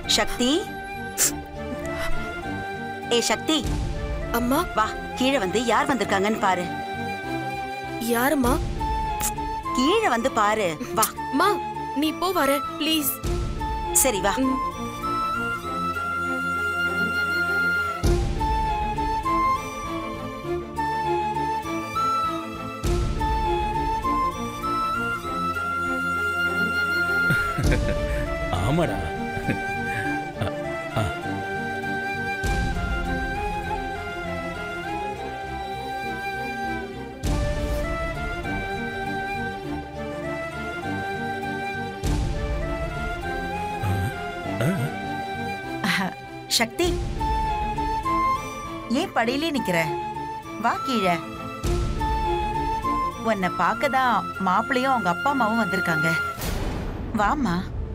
சக்தி ஏ சக்தி அம்மா வா கீழே வந்து யார் வந்திருக்காங்கன்னு பாரு யாரும்மா கீழே வந்து பாரு வா மா நீ போ வர ப்ளீஸ் சரி வா ம். ஆமாடா அ, அ. சக்தி ஏன் படியிலே நிக்கிற வா கீழே உன்னை பார்க்க தான் மாப்பிள்ளையும் அவங்க அப்பா அம்மாவும் வந்திருக்காங்க வாம்மா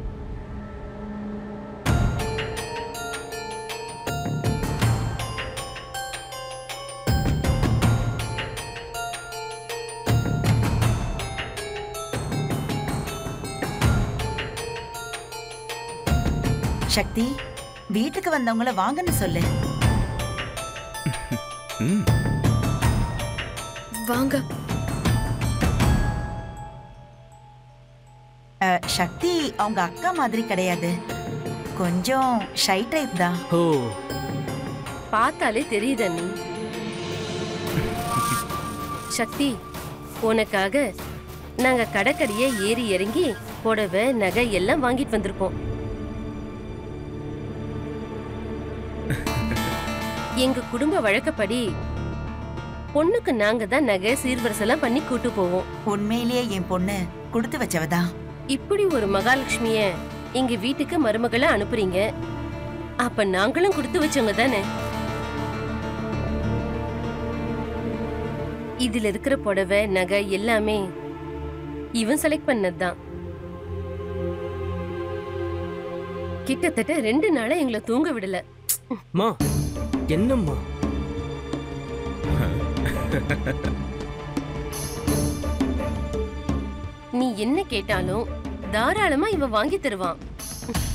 சக்தி வீட்டுக்கு வந்தவங்கள வாங்கன்னு சொல்லு ம் வாங்க அஹ், சக்தி அவங்க அக்கா மாதிரி கிடையாது கொஞ்சம் ஷை டைப் தான் ஓ பார்த்தாலே தெரியுது அண்ணி சக்தி உனக்காக நாங்க கடற்கரையே ஏறி இறங்கி புடவை நகை எல்லாம் வாங்கிட்டு வந்திருக்கோம் எங்க குடும்ப வழக்கப்படி பொண்ணுக்கு நாங்க தான் நகை சீர்வரிசெல்லாம் பண்ணி கூட்டு போவோம் உண்மையிலேயே என் பொண்ணு கொடுத்து வச்சவதான் இப்படி ஒரு மகாலட்சுமிய எங்க வீட்டுக்கு மருமகளை அனுப்புறீங்க அப்ப நாங்களும் கொடுத்து வச்சவங்க தானே இதுல இருக்கிற புடவை நகை எல்லாமே இவன் செலக்ட் பண்ணதுதான் கிட்டத்தட்ட ரெண்டு நாளா எங்களை தூங்க விடல மா என்னம்மா நீ என்ன கேட்டாலும் தாராளமா இவன் வாங்கி தருவான்